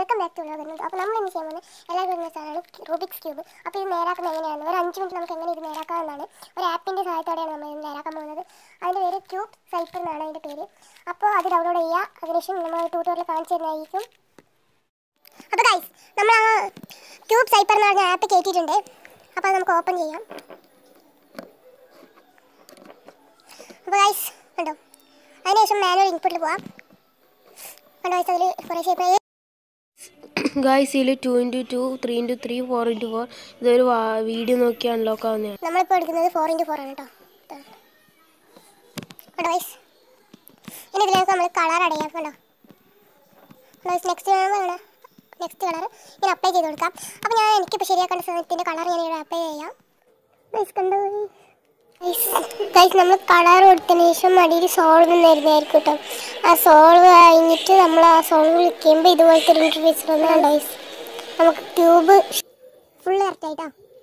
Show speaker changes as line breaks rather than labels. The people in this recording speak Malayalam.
വെൽക്കം ബാക്ക് ടു വരുന്നത് അപ്പോൾ നമ്മൾ ഇന്ന് ചെയ്യാൻ പോകുന്നത് എല്ലാവരും വരുന്ന സാധനമാണ് റൂബിക്സ് ക്യൂബ് അപ്പോൾ ഇത് നേരാക്കുന്നത് എങ്ങനെയാണ് ഒരു അഞ്ച് മിനിറ്റ് നമുക്ക് എങ്ങനെ ഇത് നേരാക്കാമെന്നാണ് ഒരു ആപ്പിൻ്റെ സഹായത്തോടെയാണ് നമ്മൾ ഇത് നേരാക്കാൻ പോകുന്നത് അതിൻ്റെ പേര് ക്യൂബ് സൈപ്പർ എന്നാണ് അതിൻ്റെ പേര് അപ്പോൾ അത് ഡൗൺലോഡ് ചെയ്യുക അതിനുശേഷം നമ്മൾ ട്യൂട്ടോറിയൽ കാണിച്ചു തരുന്നതായിരിക്കും അപ്പോൾ ഗൈസ് നമ്മൾ ആ ക്യൂബ് സൈപ്പർ എന്ന് പറഞ്ഞ ആപ്പ് കയറ്റിയിട്ടുണ്ട് അപ്പോൾ അത് നമുക്ക് ഓപ്പൺ ചെയ്യാം അപ്പോൾ ഗൈസ് കണ്ടോ അതിനുശേഷം മാനുവൽ ഇൻപുട്ടിൽ പോവാം കണ്ടോ ഗൈസ് അതിൽ കുറേ ഷേപ്പ്
ഗായ്സ് ഇതിൽ two into two three into three four into four ഇതൊരു വീഡിയോ നോക്കി അൺലോക്ക് ആവുന്നതാണ്
നമ്മളിപ്പോൾ എടുക്കുന്നത് ഫോർ ഇൻറ്റു ഫോർ ആണ് കേട്ടോ കേട്ടോ വൈസ് ഇനി ഇതിലേക്ക് നമ്മൾ കളർ അടയാം കേട്ടോ വൈസ് നെക്സ്റ്റ് വേണം നെക്സ്റ്റ് കളർ ഇങ്ങനെ അപ്ലൈ ചെയ്ത് കൊടുക്കാം അപ്പോൾ ഞാൻ എനിക്കിപ്പോൾ ശരിയാക്കേണ്ട സമയത്തിൻ്റെ കളർ ഞാൻ ഇവിടെ അപ്ലൈ ചെയ്യാം വൈസ് കണ്ടോ ഗൈസ് നമ്മൾ കളർ കൊടുത്തതിന് ശേഷം അടിയിൽ സോൾവ് എന്നായിരുന്നായിരിക്കും കേട്ടോ ആ സോൾവ് കഴിഞ്ഞിട്ട് നമ്മൾ ആ സോൾവ് ക്ലിക്ക് ചെയ്യുമ്പോൾ ഇതുപോലത്തെ ഒരു ഇൻ്റർഫേസ് വന്നു കണ്ടോ ഗൈസ് നമുക്ക് ക്യൂബ് ഫുൾ കറക്റ്റ് ആയിട്ടോ